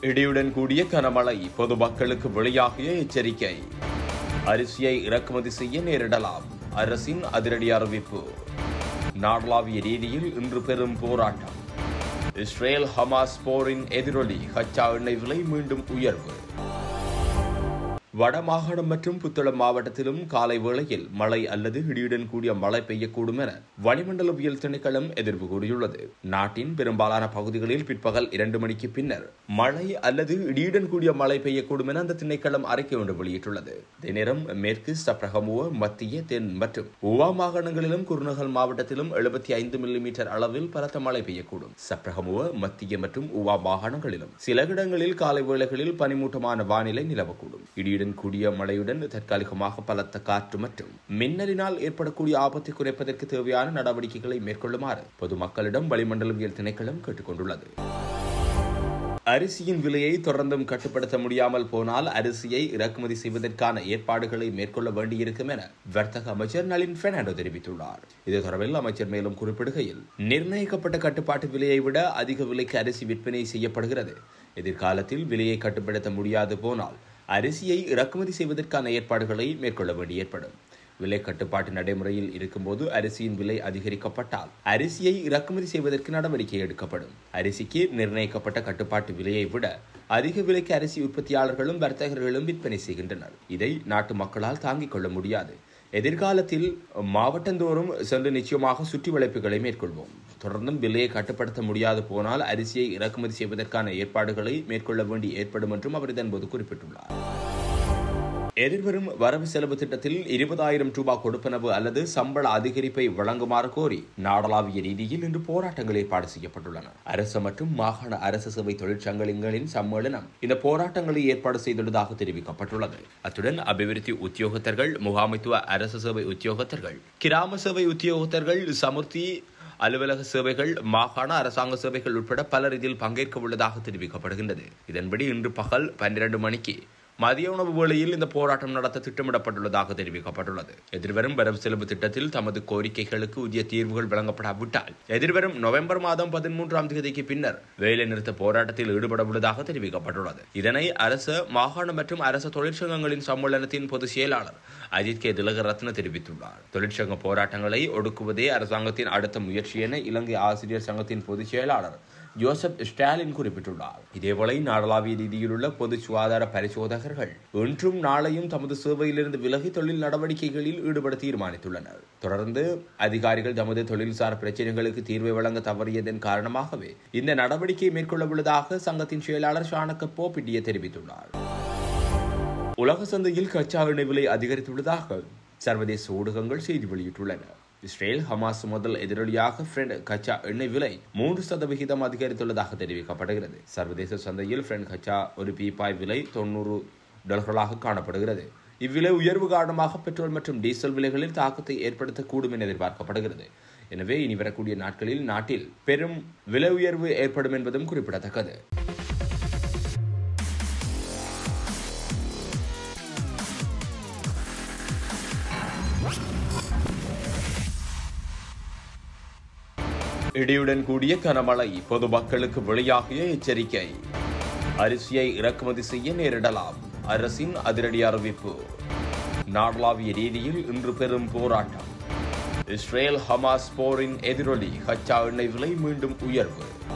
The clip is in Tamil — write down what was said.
இடியுடன் கூடிய கனமழை பொதுமக்களுக்கு வெளியாகிய எச்சரிக்கை அரிசியை இறக்குமதி செய்ய நேரிடலாம் அரசின் அதிரடி அறிவிப்பு நாடளாவிய ரீதியில் இன்று பெரும் போராட்டம் இஸ்ரேல் ஹமாஸ் போரின் எதிரொலி கச்சா எண்ணெய் விலை மீண்டும் உயர்வு வடமாகாணம் மற்றும் புத்தளம் மாவட்டத்திலும் காலை வேளையில் மழை அல்லது இடியுடன் கூடிய மழை பெய்யக்கூடும் என வளிமண்டலவியல் திணைக்களம் எதிர்ப்பு கூறியுள்ளது நாட்டின் பெரும்பாலான பகுதிகளில் பிற்பகல் இரண்டு மணிக்கு பின்னர் மழை அல்லது இடியுடன் கூடிய மழை பெய்யக்கூடும் என அந்த திணைக்களம் அறிக்கை ஒன்று வெளியிட்டுள்ளது இதே நேரம் மேற்கு சப்ரகமுவ மத்திய தென் மற்றும் உவா மாகாணங்களிலும் குருநகல் மாவட்டத்திலும் எழுபத்தி ஐந்து மில்லிமீட்டர் அளவில் பலத்த மழை பெய்யக்கூடும் சப்ரகமுவ மத்திய மற்றும் உவா மாகாணங்களிலும் சில இடங்களில் காலை வேளைகளில் பனிமூட்டமான வானிலை நிலவக்கூடும் இடியுடன் கூடிய மழையுடன் தற்காலிகமாக பலத்த காற்று மற்றும் மின்னலினால் ஏற்படக்கூடிய ஆபத்தை குறைப்பதற்கு தேவையான நடவடிக்கைகளை மேற்கொள்ளுமாறு பொதுமக்களிடம் வளிமண்டலவியல் திணைக்களம் கேட்டுக் கொண்டுள்ளது அரிசியின் விலையை தொடர்ந்தும் கட்டுப்படுத்த முடியாமல் போனால் அரிசியை இறக்குமதி செய்வதற்கான ஏற்பாடுகளை மேற்கொள்ள வேண்டியிருக்கும் என வர்த்தக அமைச்சர் நளின் பெர்னாண்டோ தெரிவித்துள்ளார் இது தொடர்பில் அமைச்சர் மேலும் குறிப்பிடுகையில் நிர்ணயிக்கப்பட்ட கட்டுப்பாட்டு விலையை விட அதிக விலைக்கு அரிசி விற்பனை செய்யப்படுகிறது எதிர்காலத்தில் விலையை கட்டுப்படுத்த முடியாது போனால் அரிசியை இறக்குமதி செய்வதற்கான ஏற்பாடுகளை மேற்கொள்ள வேண்டி ஏற்படும் விலை கட்டுப்பாட்டு நடைமுறையில் இருக்கும்போது அரிசியின் விலை அதிகரிக்கப்பட்டால் அரிசியை இறக்குமதி செய்வதற்கு நடவடிக்கை எடுக்கப்படும் அரிசிக்கு நிர்ணயிக்கப்பட்ட கட்டுப்பாட்டு விலையை விட அதிக விலைக்கு அரிசி உற்பத்தியாளர்களும் வர்த்தகர்களும் விற்பனை செய்கின்றனர் இதை நாட்டு மக்களால் தாங்கிக் கொள்ள முடியாது எதிர்காலத்தில் மாவட்டந்தோறும் சென்று நிச்சயமாக சுற்றி வளைப்புகளை மேற்கொள்வோம் தொடர்ந்தும் விலையை கட்டுப்படுத்த முடியாது போனால் அரிசியை இறக்குமதி செய்வதற்கான ஏற்பாடுகளை மேற்கொள்ள வேண்டி ஏற்படும் என்றும் அவர் இதன்போது குறிப்பிட்டுள்ளார் எதிர்வரும் வரவு செலவு திட்டத்தில் இருபதாயிரம் ரூபாய் கொடுப்பனவு அல்லது சம்பள அதிகரிப்பை வழங்குமாறு கோரி நாடளாவிய ரீதியில் இன்று போராட்டங்கள் ஏற்பாடு செய்யப்பட்டுள்ளன அரசு மற்றும் மாகாண அரசு சேவை தொழிற்சங்கங்களின் சம்மேளனம் இந்த போராட்டங்களை ஏற்பாடு செய்துள்ளதாக தெரிவிக்கப்பட்டுள்ளது அத்துடன் அபிவிருத்தி உத்தியோகத்தர்கள் முகாமைத்துவ அரசு சேவை உத்தியோகத்தர்கள் கிராம சேவை உத்தியோகத்தர்கள் சமுர்த்தி அலுவலக சேவைகள் மாகாண அரசாங்க சேவைகள் உட்பட பலர் இதில் பங்கேற்க உள்ளதாக தெரிவிக்கப்படுகின்றது இதன்படி இன்று பகல் பன்னிரண்டு மணிக்கு மதிய உணவு வேளையில் இந்த போராட்டம் நடத்த திட்டமிடப்பட்டுள்ளதாக தெரிவிக்கப்பட்டுள்ளது எதிர்வரும் வரவு செலவு திட்டத்தில் தமது கோரிக்கைகளுக்கு உரிய தீர்வுகள் வழங்கப்படாவிட்டால் எதிர்வரும் நவம்பர் மாதம் பதிமூன்றாம் தேதிக்கு பின்னர் வேலை நிறுத்த போராட்டத்தில் ஈடுபட உள்ளதாக தெரிவிக்கப்பட்டுள்ளது இதனை அரசு மாகாண மற்றும் அரசு தொழிற்சங்கங்களின் சம்மேளனத்தின் பொதுச் செயலாளர் அஜித் கே திலகரத்ன தெரிவித்துள்ளார் தொழிற்சங்க போராட்டங்களை ஒடுக்குவதே அரசாங்கத்தின் அடுத்த முயற்சி என இலங்கை ஆசிரியர் சங்கத்தின் பொதுச் செயலாளர் ஜோசப் ஸ்டாலின் குறிப்பிட்டுள்ளார் இதேவேளை நாடளாவிய ரீதியில் உள்ள பொது சுகாதார பரிசோதகர்கள் இன்றும் நாளையும் தமது சேவையிலிருந்து விலகி தொழில் நடவடிக்கைகளில் ஈடுபட தீர்மானித்துள்ளனர் தொடர்ந்து அதிகாரிகள் தமது தொழில்சார் பிரச்சினைகளுக்கு தீர்வை வழங்க தவறியதன் காரணமாகவே இந்த நடவடிக்கை மேற்கொள்ள உள்ளதாக சங்கத்தின் செயலாளர் ஷானக்க போபிட்டிய தெரிவித்துள்ளார் உலக சந்தையில் கச்சா எண்ணெய் விலை அதிகரித்துள்ளதாக சர்வதேச ஊடகங்கள் செய்தி வெளியிட்டுள்ளன இஸ்ரேல் ஹமாஸ் முதல் எதிரொலியாக பிரெண்ட் கச்சா எண்ணெய் விலை மூன்று சதவிகிதம் அதிகரித்துள்ளதாக தெரிவிக்கப்படுகிறது சர்வதேச சந்தையில் பிரெண்ட் கச்சா ஒரு பீப்பாய் விலை தொண்ணூறு டாலர்களாக காணப்படுகிறது இவ்விலை உயர்வு காரணமாக பெட்ரோல் மற்றும் டீசல் விலைகளில் தாக்கத்தை ஏற்படுத்தக்கூடும் என எதிர்பார்க்கப்படுகிறது எனவே இனி வரக்கூடிய நாட்களில் நாட்டில் பெரும் விலை உயர்வு ஏற்படும் என்பதும் குறிப்பிடத்தக்கது இடியுடன் கூடிய கனமழை பொதுமக்களுக்கு வெளியாகிய எச்சரிக்கை அரிசியை இறக்குமதி செய்ய நேரிடலாம் அரசின் அதிரடி அறிவிப்பு நாடளாவிய ரீதியில் இன்று பெரும் போராட்டம் இஸ்ரேல் ஹமாஸ் போரின் எதிரொலி கச்சா எண்ணெய் விலை மீண்டும் உயர்வு